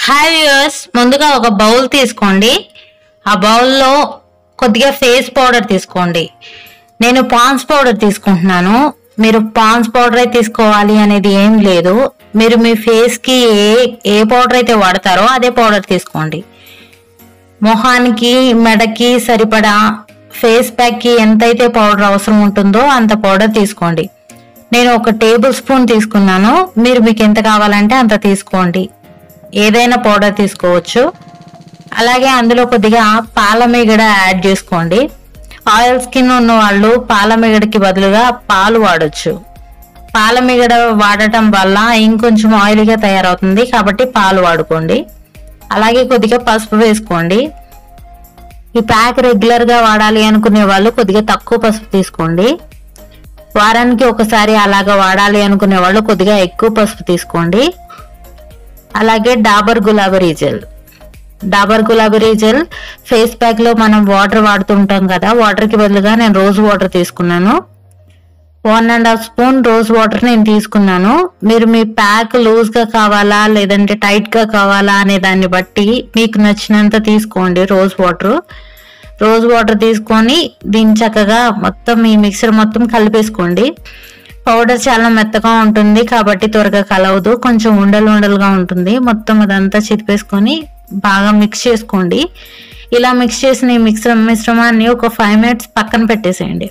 hi viewers ముందుగా ఒక bowl తీసుకోండి ఆ బౌల్లో కొద్దిగా ఫేస్ పౌడర్ తీసుకోండి నేను పాన్స్ పౌడర్ తీసుకుంటున్నాను మీరు పాన్స్ పౌడర్ తీసుకోవాలి అనేది ఏం లేదు మీరు మీ ఫేస్ కి ఏ ఏ పౌడర్ అయితే వాడతారో అదే పౌడర్ తీసుకోండి మొహానికి మెడకి సరిపడా ఫేస్ ప్యాక్ కి ఎంతైతే పౌడర్ అవసరం ఉంటుందో అంత పౌడర్ తీసుకోండి నేను ఒక టేబుల్ స్పూన్ తీసుకున్నాను మీరు మీకు ఎంత కావాలంటే అంత తీసుకోండి ఏదైనా పౌడర్ తీసుకోవచ్చు అలాగే అందులో కొద్దిగా పాల మీగడ యాడ్ చేసుకోండి ఆయిల్ స్కిన్ ఉన్న వాళ్ళు పాల మీగడకి బదులుగా పాలు వాడొచ్చు పాల మీగడ వాడటం వల్ల ఇంకొంచెం ఆయిల్గా తయారవుతుంది కాబట్టి పాలు వాడుకోండి అలాగే కొద్దిగా పసుపు వేసుకోండి ఈ ప్యాక్ రెగ్యులర్ గా వాడాలి అనుకునే వాళ్ళు కొద్దిగా తక్కువ పసుపు తీసుకోండి వారానికి ఒకసారి అలాగా వాడాలి అనుకునే వాళ్ళు కొద్దిగా ఎక్కువ పసుపు తీసుకోండి అలాగే Dabur Gulabari gel Dabur Gulabari gel face pack లో మనం వాటర్ వాడుతుంటాం కదా వాటర్ కి బదులుగా నేను రోజ్ వాటర్ తీసుకున్నాను one and half spoon rose water నేను తీసుకున్నాను మీరు మీ ప్యాక్ లూజ్ గా కావాలా లేదంటే టైట్ గా కావాలా అనే దాన్ని బట్టి మీకు నచ్చినంత తీసుకోండి రోజ్ వాటర్ రోజ్ వాటర్ తీసుకొని దీన్ని చక్కగా మొత్తం ఈ మిక్సర్ మొత్తం కలిపేసుకోండి పౌడర్ చాలా మెత్తగా ఉంటుంది కాబట్టి త్వరగా కలవదు కొంచెం ఉండలు ఉండలుగా ఉంటుంది మొత్తం అదంతా చితిపేసుకొని బాగా మిక్స్ చేసుకోండి ఇలా మిక్స్ చేసిన ఈ మిక్సర్ మిశ్రమాన్ని ఒక ఫైవ్ మినిట్స్ పక్కన పెట్టేసేయండి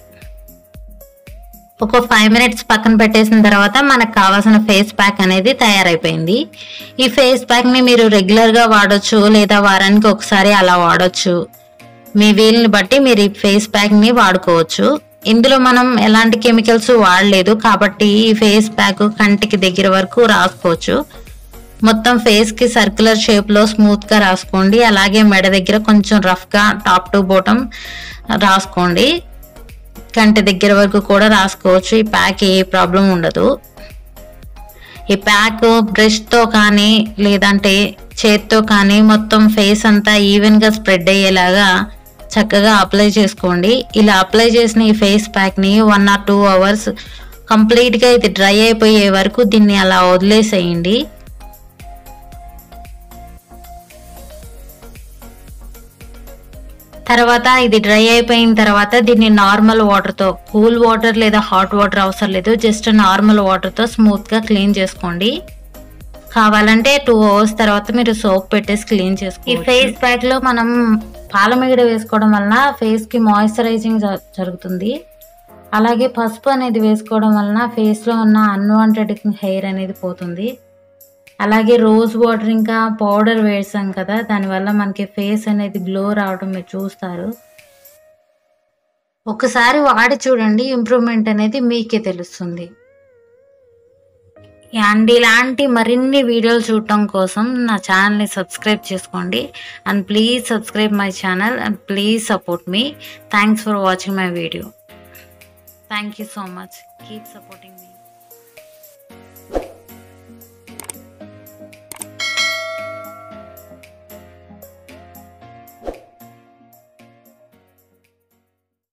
ఒక ఫైవ్ మినిట్స్ పక్కన పెట్టేసిన తర్వాత మనకు కావాల్సిన ఫేస్ ప్యాక్ అనేది తయారైపోయింది ఈ ఫేస్ ప్యాక్ ని మీరు రెగ్యులర్ గా వాడొచ్చు లేదా వారానికి ఒకసారి అలా వాడొచ్చు మీ వీలుని బట్టి మీరు ఈ ఫేస్ ప్యాక్ ని వాడుకోవచ్చు ఇందులో మనం ఎలాంటి కెమికల్స్ వాడలేదు కాబట్టి ఈ ఫేస్ ప్యాక్ కంటికి దగ్గర వరకు రాసుకోవచ్చు మొత్తం ఫేస్ కి సర్క్యులర్ షేప్ లో స్మూత్ గా రాసుకోండి అలాగే మెడ దగ్గర కొంచెం రఫ్ గా టాప్ టు బోటం రాసుకోండి కంటి దగ్గర వరకు కూడా రాసుకోవచ్చు ఈ ప్యాక్ ఏ ప్రాబ్లం ఉండదు ఈ ప్యాక్ బ్రష్ తో కానీ లేదంటే చేత్తో కానీ మొత్తం ఫేస్ అంతా ఈవెన్ గా స్ప్రెడ్ అయ్యేలాగా చక్కగా అప్లై చేసుకోండి ఇలా అప్లై చేసిన ఈ ఫేస్ ప్యాక్ ని one or two hours complete గా ఇది డ్రై అయిపోయే వరకు దీన్ని అలా వదిలేసేయండి తర్వాత ఇది డ్రై అయిపోయిన తర్వాత దీన్ని నార్మల్ వాటర్ తో కూల్ వాటర్ లేదా హాట్ వాటర్ అవసరం లేదు జస్ట్ నార్మల్ వాటర్ తో స్మూత్ గా క్లీన్ చేసుకోండి కావాలంటే టూ అవర్స్ తర్వాత మీరు సోప్ పెట్టేసి క్లీన్ చేసుకోండి ఈ ఫేస్ ప్యాక్ లో మనం పాల మిగడ వేసుకోవడం వలన ఫేస్ కి మాయిశ్చరైజింగ్ జరుగుతుంది అలాగే పసుపు అనేది వేసుకోవడం వలన ఫేస్ లో ఉన్న అన్వాంటెడ్ హెయిర్ అనేది పోతుంది అలాగే రోజ్ వాటర్ ఇంకా పౌడర్ వేసాం కదా దానివల్ల మనకి ఫేస్ అనేది గ్లో రావడం మీరు చూస్తారు ఒకసారి వాడి చూడండి ఇంప్రూవ్మెంట్ అనేది మీకే తెలుస్తుంది అండ్ ఇలాంటి మరిన్ని వీడియోలు చూడటం కోసం నా ఛానల్ని సబ్స్క్రైబ్ చేసుకోండి and please subscribe my channel and please support మీ thanks for watching my video thank you so much keep supporting